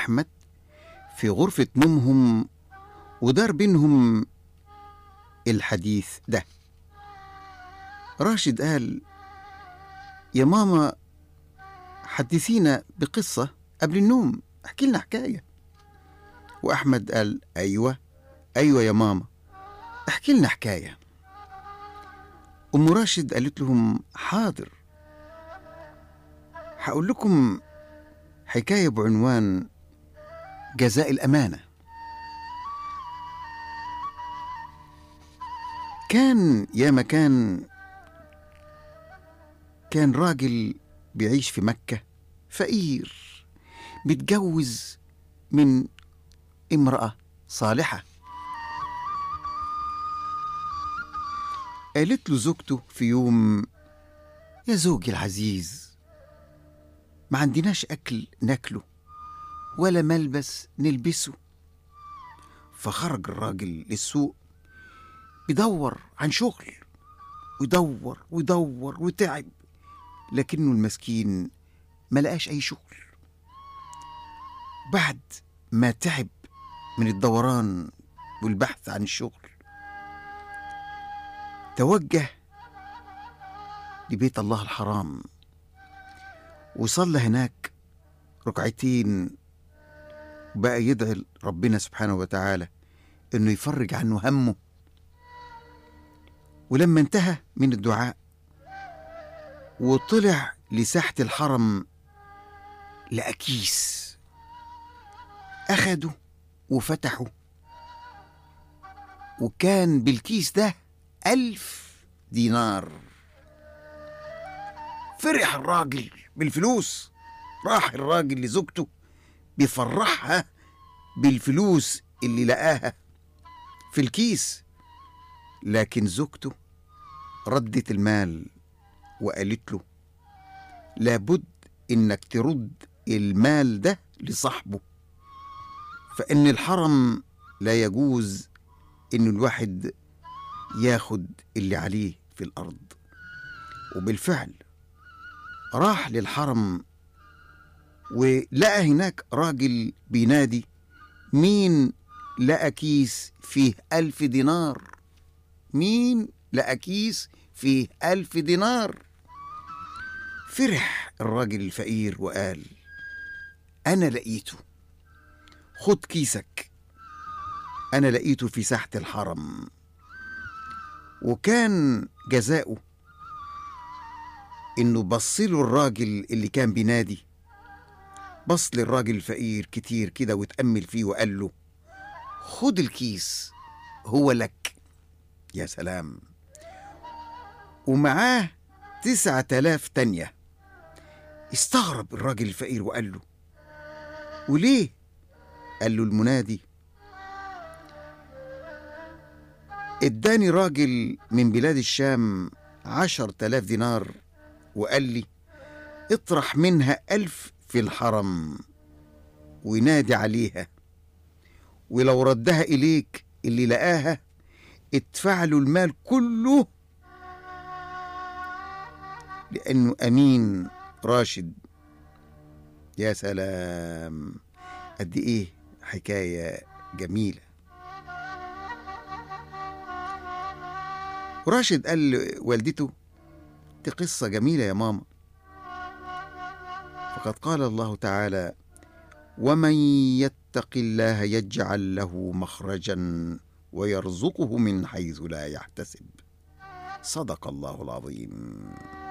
أحمد في غرفة نومهم ودار بينهم الحديث ده راشد قال يا ماما حدثينا بقصة قبل النوم احكي لنا حكاية وأحمد قال أيوة أيوة يا ماما احكي لنا حكاية أم راشد قالت لهم حاضر هقول لكم حكاية بعنوان جزاء الأمانة كان يا مكان كان راجل بيعيش في مكة فقير متجوز من امرأة صالحة قالت له زوجته في يوم يا زوجي العزيز ما عندناش أكل ناكله ولا ملبس نلبسه فخرج الراجل للسوق يدور عن شغل ويدور ويدور وتعب لكنه المسكين ما لقاش أي شغل بعد ما تعب من الدوران والبحث عن الشغل توجه لبيت الله الحرام وصلى هناك ركعتين بقى يدعي ربنا سبحانه وتعالى انه يفرج عنه همه ولما انتهى من الدعاء وطلع لساحة الحرم لقى كيس أخده وفتحه وكان بالكيس ده ألف دينار فرح الراجل بالفلوس راح الراجل لزوجته بيفرحها بالفلوس اللي لقاها في الكيس لكن زوجته ردت المال وقالت له لابد انك ترد المال ده لصاحبه فان الحرم لا يجوز ان الواحد ياخد اللي عليه في الارض وبالفعل راح للحرم ولقى هناك راجل بينادي مين لقى كيس فيه ألف دينار مين لقى كيس فيه ألف دينار فرح الراجل الفقير وقال أنا لقيته خد كيسك أنا لقيته في ساحة الحرم وكان جزاؤه إنه بصله الراجل اللي كان بينادي بص للراجل الفقير كتير كده وتأمل فيه وقال له خد الكيس هو لك يا سلام ومعاه تسعة آلاف تانية استغرب الراجل الفقير وقال له وليه قال له المنادي اداني راجل من بلاد الشام عشر تلاف دينار وقال لي اطرح منها ألف في الحرم ونادي عليها ولو ردها إليك اللي لقاها ادفع له المال كله لأنه أمين راشد يا سلام قد إيه حكاية جميلة وراشد قال لوالدته دي قصة جميلة يا ماما فقد قال الله تعالى ومن يتق الله يجعل له مخرجا ويرزقه من حيث لا يحتسب صدق الله العظيم